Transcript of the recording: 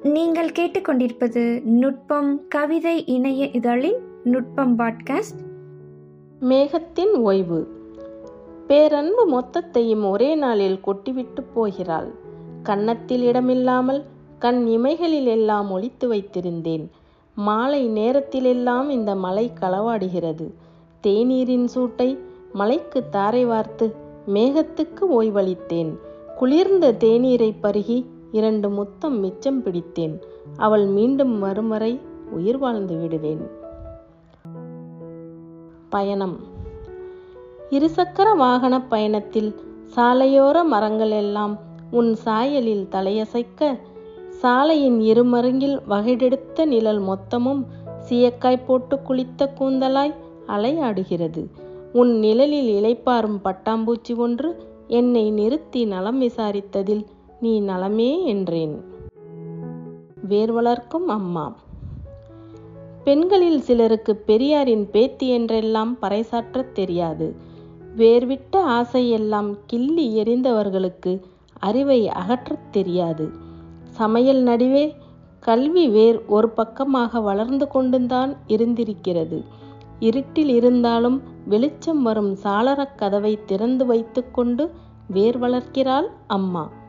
நீங்கள் கேட்டுக்கொண்டிருப்பது நுட்பம் கவிதை இணைய இதழின் நுட்பம் பாட்காஸ்ட் மேகத்தின் ஓய்வு பேரன்பு மொத்தத்தையும் ஒரே நாளில் கொட்டிவிட்டு போகிறாள் கன்னத்தில் இடமில்லாமல் கண் இமைகளில் எல்லாம் ஒளித்து வைத்திருந்தேன் மாலை நேரத்திலெல்லாம் இந்த மலை களவாடுகிறது தேநீரின் சூட்டை மலைக்கு தாரை வார்த்து மேகத்துக்கு ஓய்வளித்தேன் குளிர்ந்த தேநீரை பருகி இரண்டு முத்தம் மிச்சம் பிடித்தேன் அவள் மீண்டும் வரும் வரை உயிர் வாழ்ந்து விடுவேன் பயணம் இருசக்கர வாகன பயணத்தில் சாலையோர மரங்கள் எல்லாம் உன் சாயலில் தலையசைக்க சாலையின் இருமருங்கில் வகைடெடுத்த நிழல் மொத்தமும் சீயக்காய் போட்டு குளித்த கூந்தலாய் அலையாடுகிறது உன் நிழலில் இளைப்பாறும் பட்டாம்பூச்சி ஒன்று என்னை நிறுத்தி நலம் விசாரித்ததில் நீ நலமே என்றேன் வேர் வளர்க்கும் அம்மா பெண்களில் சிலருக்கு பெரியாரின் பேத்தி என்றெல்லாம் பறைசாற்றத் தெரியாது வேர்விட்ட ஆசையெல்லாம் கிள்ளி எறிந்தவர்களுக்கு அறிவை அகற்றத் தெரியாது சமையல் நடுவே கல்வி வேர் ஒரு பக்கமாக வளர்ந்து கொண்டுதான் இருந்திருக்கிறது இருட்டில் இருந்தாலும் வெளிச்சம் வரும் சாளரக் கதவை திறந்து வைத்துக்கொண்டு வேர் வளர்க்கிறாள் அம்மா